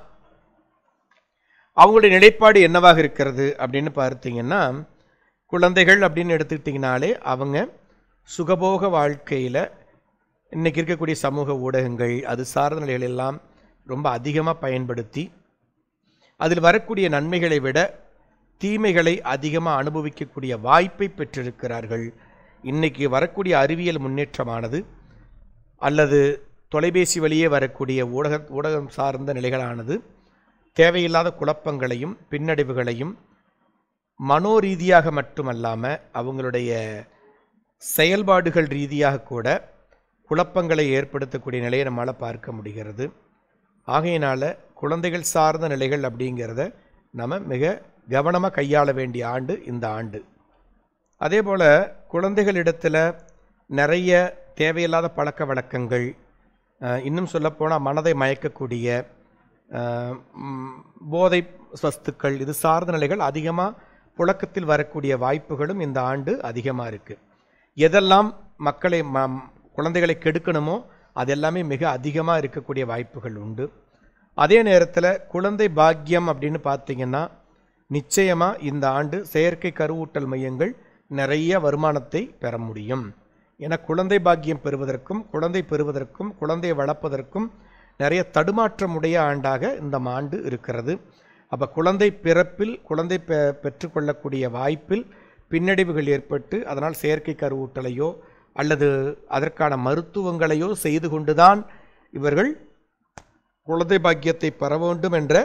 Speaker 1: அவங்களுடைய நிலைப்பாடு என்னவாக இருக்கிறது அப்படின்னு பார்த்தீங்கன்னா குழந்தைகள் அப்படின்னு எடுத்துக்கிட்டிங்கனாலே அவங்க சுகபோக வாழ்க்கையில் இன்னைக்கு இருக்கக்கூடிய சமூக ஊடகங்கள் அது சார்ந்த நிலைகள் எல்லாம் ரொம்ப அதிகமாக பயன்படுத்தி அதில் வரக்கூடிய நன்மைகளை விட தீமைகளை அதிகமாக அனுபவிக்கக்கூடிய வாய்ப்பை பெற்றிருக்கிறார்கள் இன்னைக்கு வரக்கூடிய அறிவியல் முன்னேற்றமானது அல்லது தொலைபேசி வழியே வரக்கூடிய ஊடக ஊடகம் சார்ந்த நிலைகளானது தேவையில்லாத குழப்பங்களையும் பின்னடைவுகளையும் மனோரீதியாக மட்டுமல்லாமல் அவங்களுடைய செயல்பாடுகள் ரீதியாக கூட குழப்பங்களை ஏற்படுத்தக்கூடிய நிலையை நம்மால் பார்க்க முடிகிறது ஆகையினால குழந்தைகள் சார்ந்த நிலைகள் அப்படிங்கிறத நம்ம மிக கவனமாக கையாள வேண்டிய ஆண்டு இந்த ஆண்டு அதே போல் குழந்தைகளிடத்தில் நிறைய தேவையில்லாத பழக்க வழக்கங்கள் அஹ், இன்னும் சொல்லப்போனால் மனதை மயக்கக்கூடிய அஹ், ம், போதை வஸ்துக்கள் இது சார்ந்த நிலைகள் அதிகமாக புழக்கத்தில் வரக்கூடிய வாய்ப்புகளும் இந்த ஆண்டு அதிகமாக இருக்குது எதெல்லாம் மக்களை ம குழந்தைகளை கெடுக்கணுமோ அது எல்லாமே மிக அதிகமாக இருக்கக்கூடிய வாய்ப்புகள் உண்டு அதே நேரத்தில் குழந்தை பாக்கியம் அப்படின்னு பார்த்தீங்கன்னா நிச்சயமாக இந்த ஆண்டு செயற்கை கருவூட்டல் மையங்கள் நிறைய வருமானத்தை பெற முடியும் ஏன்னா குழந்தை பாக்கியம் பெறுவதற்கும் குழந்தை பெறுவதற்கும் குழந்தையை வளர்ப்பதற்கும் நிறைய தடுமாற்றமுடைய ஆண்டாக இந்த ஆண்டு இருக்கிறது அப்போ குழந்தை பிறப்பில் குழந்தை பெ பெற்றுக்கொள்ளக்கூடிய வாய்ப்பில் பின்னடைவுகள் ஏற்பட்டு அதனால் செயற்கை கருவூட்டலையோ அல்லது அதற்கான மருத்துவங்களையோ செய்து கொண்டுதான் இவர்கள் குழந்தை பாக்கியத்தை பெற வேண்டும் என்ற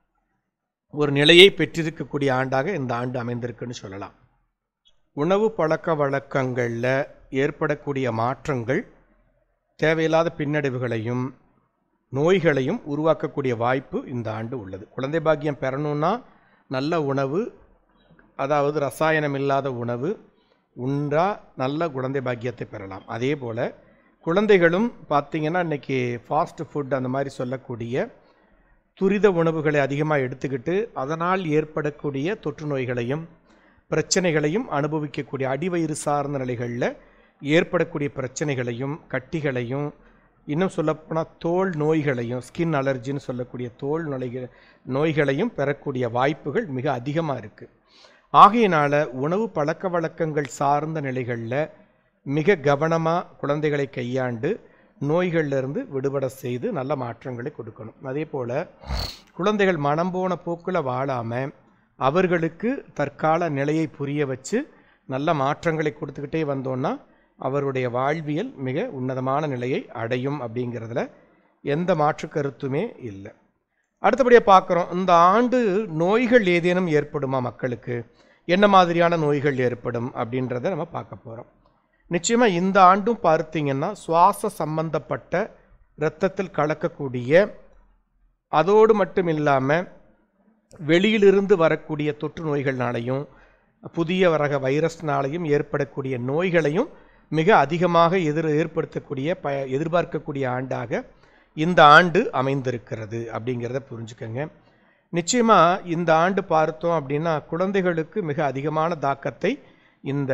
Speaker 1: ஒரு நிலையை பெற்றிருக்கக்கூடிய ஆண்டாக இந்த ஆண்டு அமைந்திருக்குன்னு சொல்லலாம் உணவு பழக்க வழக்கங்களில் ஏற்படக்கூடிய மாற்றங்கள் தேவையில்லாத பின்னடைவுகளையும் நோய்களையும் உருவாக்கக்கூடிய வாய்ப்பு இந்த ஆண்டு உள்ளது குழந்தை பாக்கியம் பெறணும்னா நல்ல உணவு அதாவது ரசாயனம் இல்லாத உணவு உண்டா நல்ல குழந்தை பாக்கியத்தை பெறலாம் அதே போல் குழந்தைகளும் பார்த்தீங்கன்னா இன்றைக்கி ஃபாஸ்ட் ஃபுட் அந்த மாதிரி சொல்லக்கூடிய துரித உணவுகளை அதிகமாக எடுத்துக்கிட்டு அதனால் ஏற்படக்கூடிய தொற்று நோய்களையும் பிரச்சனைகளையும் அனுபவிக்கக்கூடிய அடிவயிறு சார்ந்த நிலைகளில் ஏற்படக்கூடிய பிரச்சனைகளையும் கட்டிகளையும் இன்னும் சொல்லப்போனால் தோல் நோய்களையும் ஸ்கின் அலர்ஜின்னு சொல்லக்கூடிய தோல் நோய்கள் நோய்களையும் பெறக்கூடிய வாய்ப்புகள் மிக அதிகமாக இருக்குது ஆகையினால உணவு பழக்க வழக்கங்கள் சார்ந்த நிலைகளில் மிக கவனமாக குழந்தைகளை கையாண்டு நோய்கள்லேருந்து விடுபட செய்து நல்ல மாற்றங்களை கொடுக்கணும் அதே போல் குழந்தைகள் மனம் போன போக்கில் வாழாமல் அவர்களுக்கு தற்கால நிலையை புரிய வச்சு நல்ல மாற்றங்களை கொடுத்துக்கிட்டே வந்தோன்னா அவருடைய வாழ்வியல் மிக உன்னதமான நிலையை அடையும் அப்படிங்கிறதுல எந்த மாற்று கருத்துமே இல்லை அடுத்தபடியாக பார்க்குறோம் இந்த ஆண்டு நோய்கள் ஏதேனும் ஏற்படுமா மக்களுக்கு என்ன மாதிரியான நோய்கள் ஏற்படும் அப்படின்றத நம்ம பார்க்க போகிறோம் நிச்சயமாக இந்த ஆண்டும் பார்த்தீங்கன்னா சுவாச சம்பந்தப்பட்ட இரத்தத்தில் கலக்கக்கூடிய அதோடு மட்டும் இல்லாமல் வெளியிலிருந்து வரக்கூடிய தொற்று நோய்கள்னாலையும் புதிய ரக வைரஸ்னாலையும் ஏற்படக்கூடிய நோய்களையும் மிக அதிகமாக எதிர் ஏற்படுத்தக்கூடிய ப எதிர்பார்க்கக்கூடிய ஆண்டாக இந்த ஆண்டு அமைந்திருக்கிறது அப்படிங்கிறத புரிஞ்சுக்கங்க நிச்சயமா இந்த ஆண்டு பார்த்தோம் அப்படின்னா குழந்தைகளுக்கு மிக அதிகமான தாக்கத்தை இந்த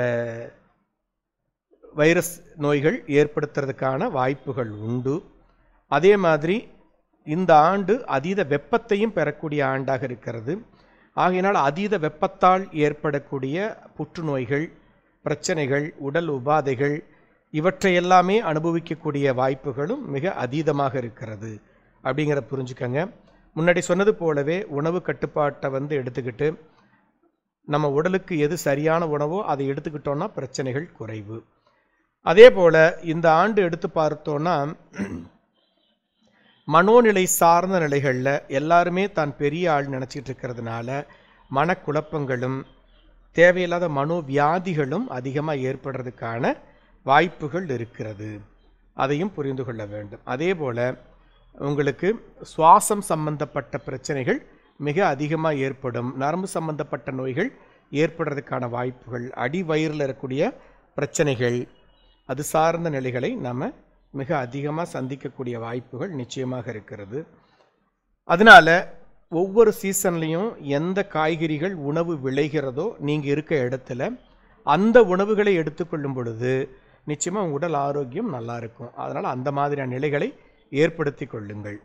Speaker 1: வைரஸ் நோய்கள் ஏற்படுத்துறதுக்கான வாய்ப்புகள் உண்டு அதே மாதிரி இந்த ஆண்டு அதீத வெப்பத்தையும் பெறக்கூடிய ஆண்டாக இருக்கிறது ஆகையினால் அதீத வெப்பத்தால் ஏற்படக்கூடிய புற்றுநோய்கள் பிரச்சனைகள் உடல் உபாதைகள் இவற்றையெல்லாமே அனுபவிக்கக்கூடிய வாய்ப்புகளும் மிக அதீதமாக இருக்கிறது அப்படிங்கிற புரிஞ்சுக்கங்க முன்னாடி சொன்னது போலவே உணவு கட்டுப்பாட்டை வந்து எடுத்துக்கிட்டு நம்ம உடலுக்கு எது சரியான உணவோ அதை எடுத்துக்கிட்டோம்னா பிரச்சனைகள் குறைவு அதே போல் இந்த ஆண்டு எடுத்து பார்த்தோன்னா மனோநிலை சார்ந்த நிலைகளில் எல்லாருமே தான் பெரிய ஆள் நினச்சிட்டு இருக்கிறதுனால மனக்குழப்பங்களும் தேவையில்லாத மனோவியாதிகளும் அதிகமாக ஏற்படுறதுக்கான வாய்ப்புகள் இருக்கிறது அதையும் புரிந்து கொள்ள வேண்டும் அதே போல் உங்களுக்கு சுவாசம் சம்பந்தப்பட்ட பிரச்சனைகள் மிக அதிகமாக ஏற்படும் நரம்பு சம்பந்தப்பட்ட நோய்கள் ஏற்படுறதுக்கான வாய்ப்புகள் அடி வயிறில் இருக்கக்கூடிய பிரச்சனைகள் அது சார்ந்த நிலைகளை நாம் மிக அதிகமாக சந்திக்கக்கூடிய வாய்ப்புகள் நிச்சயமாக இருக்கிறது அதனால ஒவ்வொரு சீசன்லேயும் எந்த காய்கறிகள் உணவு விளைகிறதோ நீங்கள் இருக்க இடத்துல அந்த உணவுகளை எடுத்துக்கொள்ளும் பொழுது நிச்சயமாக உங்கள் உடல் ஆரோக்கியம் நல்லா இருக்கும் அதனால் அந்த மாதிரியான நிலைகளை ஏற்படுத்தி கொள்ளுங்கள்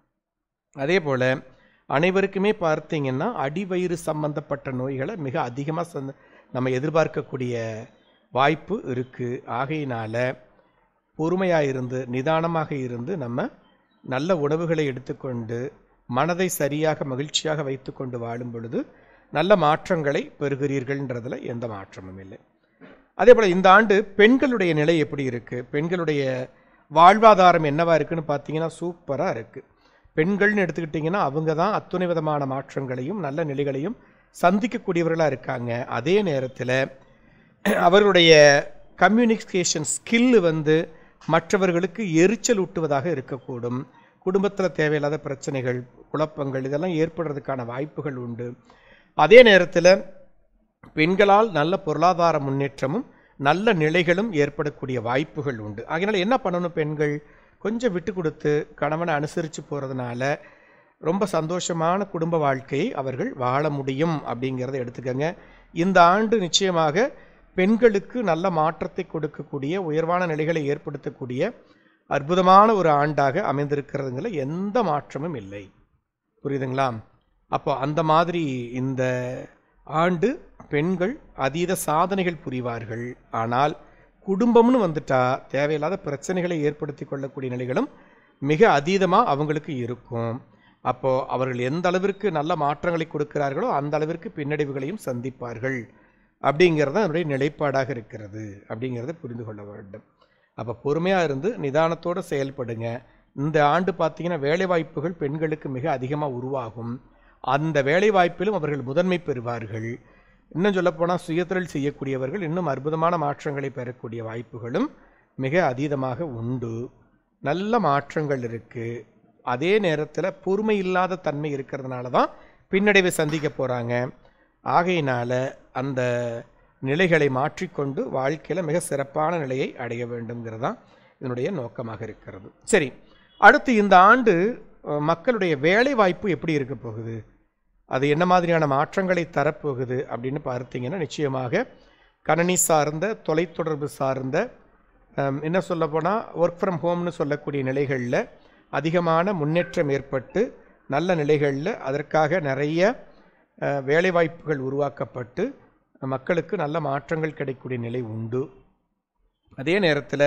Speaker 1: அதே போல் அனைவருக்குமே பார்த்தீங்கன்னா அடிவயிறு சம்பந்தப்பட்ட நோய்களை மிக அதிகமாக சந்த நம்ம எதிர்பார்க்கக்கூடிய வாய்ப்பு இருக்குது ஆகையினால பொறுமையாக இருந்து நிதானமாக இருந்து நம்ம நல்ல உணவுகளை எடுத்துக்கொண்டு மனதை சரியாக மகிழ்ச்சியாக வைத்துக்கொண்டு வாழும் பொழுது நல்ல மாற்றங்களை பெறுகிறீர்கள்ன்றதுல எந்த மாற்றமும் இல்லை அதே போல் இந்த ஆண்டு பெண்களுடைய நிலை எப்படி இருக்குது பெண்களுடைய வாழ்வாதாரம் என்னவா இருக்குன்னு பார்த்தீங்கன்னா சூப்பராக இருக்குது பெண்கள்னு எடுத்துக்கிட்டிங்கன்னா அவங்க தான் அத்துணை விதமான மாற்றங்களையும் நல்ல நிலைகளையும் சந்திக்கக்கூடியவர்களாக இருக்காங்க அதே நேரத்தில் அவர்களுடைய கம்யூனிகேஷன் ஸ்கில்லு வந்து மற்றவர்களுக்கு எரிச்சல் ஊட்டுவதாக இருக்கக்கூடும் குடும்பத்தில் தேவையில்லாத பிரச்சனைகள் குழப்பங்கள் இதெல்லாம் ஏற்படுறதுக்கான வாய்ப்புகள் உண்டு அதே நேரத்தில் பெண்களால் நல்ல பொருளாதார முன்னேற்றமும் நல்ல நிலைகளும் ஏற்படக்கூடிய வாய்ப்புகள் உண்டு அதனால் என்ன பண்ணணும் பெண்கள் கொஞ்சம் விட்டு கொடுத்து கணவனை அனுசரித்து போகிறதுனால ரொம்ப சந்தோஷமான குடும்ப வாழ்க்கையை அவர்கள் வாழ முடியும் அப்படிங்கிறத எடுத்துக்கங்க இந்த ஆண்டு நிச்சயமாக பெண்களுக்கு நல்ல மாற்றத்தை கொடுக்கக்கூடிய உயர்வான நிலைகளை ஏற்படுத்தக்கூடிய அற்புதமான ஒரு ஆண்டாக அமைந்திருக்கிறதுங்கள எந்த மாற்றமும் இல்லை புரியுதுங்களா அப்போ அந்த மாதிரி இந்த ஆண்டு பெண்கள் அதீத சாதனைகள் புரிவார்கள் ஆனால் குடும்பம்னு வந்துட்டா தேவையில்லாத பிரச்சனைகளை ஏற்படுத்தி கொள்ளக்கூடிய நிலைகளும் மிக அதீதமாக அவங்களுக்கு இருக்கும் அப்போது அவர்கள் எந்த அளவிற்கு நல்ல மாற்றங்களை கொடுக்கிறார்களோ அந்த அளவிற்கு பின்னடைவுகளையும் சந்திப்பார்கள் அப்படிங்கிறது தான் என்னுடைய நிலைப்பாடாக இருக்கிறது அப்படிங்கிறத புரிந்து கொள்ள வேண்டும் அப்போ பொறுமையாக இருந்து நிதானத்தோடு செயல்படுங்க இந்த ஆண்டு பார்த்தீங்கன்னா வேலைவாய்ப்புகள் பெண்களுக்கு மிக அதிகமாக உருவாகும் அந்த வேலைவாய்ப்பிலும் அவர்கள் முதன்மை பெறுவார்கள் இன்னும் சொல்லப்போனால் சுயதொழில் செய்யக்கூடியவர்கள் இன்னும் அற்புதமான மாற்றங்களை பெறக்கூடிய வாய்ப்புகளும் மிக அதீதமாக உண்டு நல்ல மாற்றங்கள் இருக்குது அதே நேரத்தில் பொறுமை இல்லாத தன்மை இருக்கிறதுனால தான் பின்னடைவை சந்திக்க போகிறாங்க ஆகையினால அந்த நிலைகளை மாற்றிக்கொண்டு வாழ்க்கையில் மிக சிறப்பான நிலையை அடைய வேண்டும்ங்கிறது தான் இதனுடைய நோக்கமாக இருக்கிறது சரி அடுத்து இந்த ஆண்டு அஹ், மக்களுடைய வேலை வாய்ப்பு எப்படி இருக்க போகுது அது என்ன மாதிரியான மாற்றங்களை தரப்போகுது அப்படின்னு பார்த்தீங்கன்னா நிச்சயமாக கணனி சார்ந்த தொலைத்தொடர்பு சார்ந்த அம், என்ன சொல்ல போனால் ஒர்க் ஃப்ரம் ஹோம்னு சொல்லக்கூடிய நிலைகளில் அதிகமான முன்னேற்றம் ஏற்பட்டு நல்ல நிலைகளில் அதற்காக நிறைய அஹ், வேலைவாய்ப்புகள் உருவாக்கப்பட்டு மக்களுக்கு நல்ல மாற்றங்கள் கிடைக்கக்கூடிய நிலை உண்டு அதே நேரத்தில்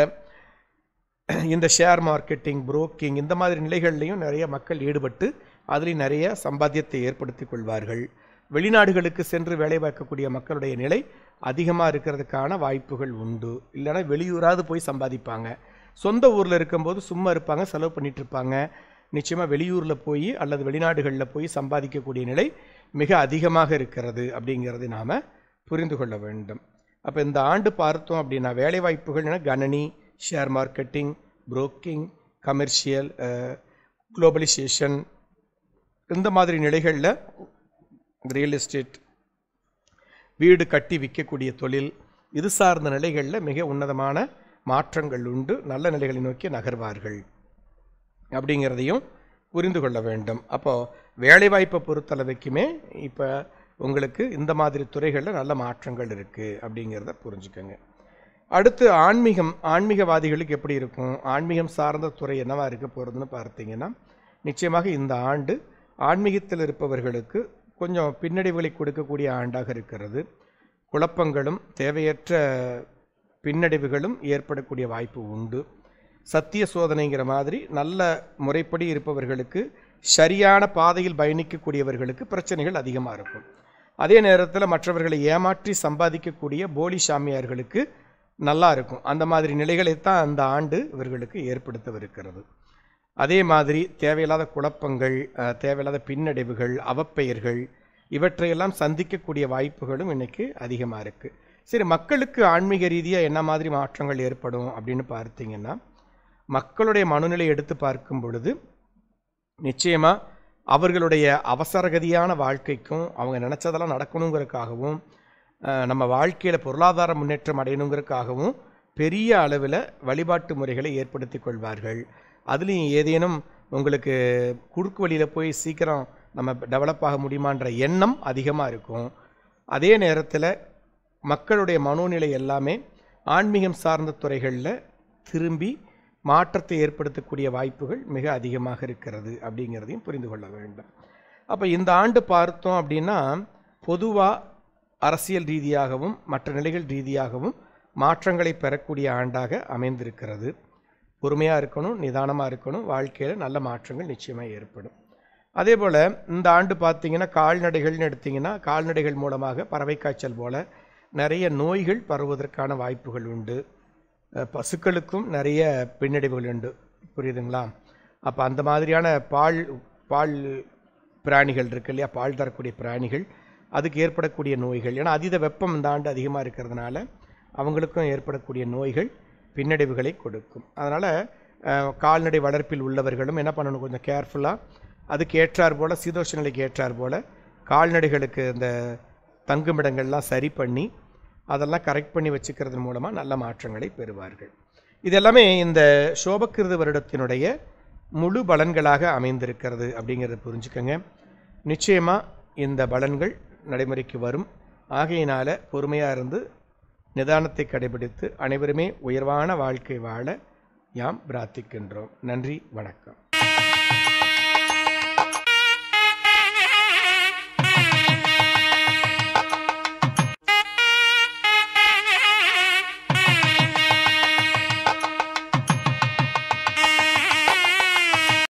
Speaker 1: இந்த ஷேர் மார்க்கெட்டிங் புரோக்கிங் இந்த மாதிரி நிலைகள்லையும் நிறைய மக்கள் ஈடுபட்டு அதுலேயும் நிறைய சம்பாத்தியத்தை ஏற்படுத்தி கொள்வார்கள் வெளிநாடுகளுக்கு சென்று வேலை பார்க்கக்கூடிய மக்களுடைய நிலை அதிகமாக இருக்கிறதுக்கான வாய்ப்புகள் உண்டு இல்லைன்னா வெளியூராவது போய் சம்பாதிப்பாங்க சொந்த ஊரில் இருக்கும்போது சும்மா இருப்பாங்க செலவு பண்ணிட்டு இருப்பாங்க நிச்சயமாக வெளியூரில் போய் அல்லது வெளிநாடுகளில் போய் சம்பாதிக்கக்கூடிய நிலை மிக அதிகமாக இருக்கிறது அப்படிங்கிறதை நாம் புரிந்து கொள்ள வேண்டும் அப்போ இந்த ஆண்டு பார்த்தோம் அப்படின்னா வேலை வாய்ப்புகள்னா கணனி share marketing broking commercial globalisation இந்த மாதிரி நிலைகளில் ரியல் எஸ்டேட் வீடு கட்டி விற்கக்கூடிய தொழில் இது சார்ந்த நிலைகளில் மிக உன்னதமான மாற்றங்கள் உண்டு நல்ல நிலைகளை நோக்கி நகர்வார்கள் அப்படிங்கிறதையும் புரிந்து கொள்ள வேண்டும் அப்போது வேலைவாய்ப்பை பொறுத்தளவுக்குமே இப்போ உங்களுக்கு இந்த மாதிரி துறைகளில் நல்ல மாற்றங்கள் இருக்குது அப்படிங்கிறத புரிஞ்சுக்கோங்க அடுத்து ஆன்மீகம் ஆன்மீகவாதிகளுக்கு எப்படி இருக்கும் ஆன்மீகம் சார்ந்த துறை என்னவா இருக்க போகிறதுன்னு பார்த்தீங்கன்னா நிச்சயமாக இந்த ஆண்டு ஆன்மீகத்தில் இருப்பவர்களுக்கு கொஞ்சம் பின்னடைவுகளை கொடுக்கக்கூடிய ஆண்டாக இருக்கிறது குழப்பங்களும் தேவையற்ற பின்னடைவுகளும் ஏற்படக்கூடிய வாய்ப்பு உண்டு சத்திய சோதனைங்கிற மாதிரி நல்ல முறைப்படி இருப்பவர்களுக்கு சரியான பாதையில் பயணிக்கக்கூடியவர்களுக்கு பிரச்சனைகள் அதிகமாக இருக்கும் அதே நேரத்தில் மற்றவர்களை ஏமாற்றி சம்பாதிக்கக்கூடிய போலி சாமியார்களுக்கு நல்லா இருக்கும் அந்த மாதிரி நிலைகளைத்தான் அந்த ஆண்டு இவர்களுக்கு ஏற்படுத்தவிருக்கிறது அதே மாதிரி தேவையில்லாத குழப்பங்கள் அஹ், தேவையில்லாத பின்னடைவுகள் அவப்பெயர்கள் இவற்றையெல்லாம் சந்திக்கக்கூடிய வாய்ப்புகளும் இன்னைக்கு அதிகமாக இருக்குது சரி மக்களுக்கு ஆன்மீக ரீதியாக என்ன மாதிரி மாற்றங்கள் ஏற்படும் அப்படின்னு பார்த்தீங்கன்னா மக்களுடைய மனநிலை எடுத்து பார்க்கும் பொழுது நிச்சயமாக அவர்களுடைய அவசரகதியான வாழ்க்கைக்கும் அவங்க நினச்சதெல்லாம் நடக்கணுங்கிறதுக்காகவும் அஹ், நம்ம வாழ்க்கையில் பொருளாதார முன்னேற்றம் அடையணுங்கிறதுக்காகவும் பெரிய அளவில் வழிபாட்டு முறைகளை ஏற்படுத்தி கொள்வார்கள் அதுலேயும் ஏதேனும் உங்களுக்கு குறுக்கு வழியில் போய் சீக்கிரம் நம்ம டெவலப் ஆக முடியுமான்ற எண்ணம் அதிகமாக இருக்கும் அதே நேரத்தில் மக்களுடைய மனோநிலை எல்லாமே ஆன்மீகம் சார்ந்த துறைகளில் திரும்பி மாற்றத்தை ஏற்படுத்தக்கூடிய வாய்ப்புகள் மிக அதிகமாக இருக்கிறது அப்படிங்கிறதையும் புரிந்து கொள்ள வேண்டும் அப்போ இந்த ஆண்டு பார்த்தோம் அப்படின்னா பொதுவாக அரசியல் ரீதியாகவும் மற்ற நிலைகள் ரீதியாகவும் மாற்றங்களை பெறக்கூடிய ஆண்டாக அமைந்திருக்கிறது பொறுமையாக இருக்கணும் நிதானமாக இருக்கணும் வாழ்க்கையில் நல்ல மாற்றங்கள் நிச்சயமாக ஏற்படும் அதே போல் இந்த ஆண்டு பார்த்தீங்கன்னா கால்நடைகள்னு எடுத்தீங்கன்னா கால்நடைகள் மூலமாக பறவை காய்ச்சல் போல் நிறைய நோய்கள் பரவுவதற்கான வாய்ப்புகள் உண்டு அஹ் பசுக்களுக்கும் நிறைய பின்னடைவுகள் உண்டு புரியுதுங்களா அப்போ அந்த மாதிரியான பால் பால் பிராணிகள் இருக்கு இல்லையா பால் தரக்கூடிய பிராணிகள் அதுக்கு ஏற்படக்கூடிய நோய்கள் ஏன்னா அதீத வெப்பம் இந்த ஆண்டு அதிகமாக இருக்கிறதுனால அவங்களுக்கும் ஏற்படக்கூடிய நோய்கள் பின்னடைவுகளை கொடுக்கும் அதனால் கால்நடை வளர்ப்பில் உள்ளவர்களும் என்ன பண்ணணும் கொஞ்சம் கேர்ஃபுல்லாக அதுக்கு ஏற்றார் போல் சீதோஷ நிலைக்கு ஏற்றார் போல் கால்நடைகளுக்கு இந்த தங்குமிடங்கள்லாம் சரி பண்ணி அதெல்லாம் கரெக்ட் பண்ணி வச்சுக்கிறது மூலமாக நல்ல மாற்றங்களை பெறுவார்கள் இதெல்லாமே இந்த சோபக்கிருது வருடத்தினுடைய முழு பலன்களாக அமைந்திருக்கிறது அப்படிங்கிறத புரிஞ்சுக்கங்க நிச்சயமாக இந்த பலன்கள் நடைமுறைக்கு வரும் ஆகையினால பொறுமையாக இருந்து நிதானத்தை கடைபிடித்து அனைவருமே உயர்வான வாழ்க்கை வாழ யாம் பிரார்த்திக்கின்றோம் நன்றி வணக்கம்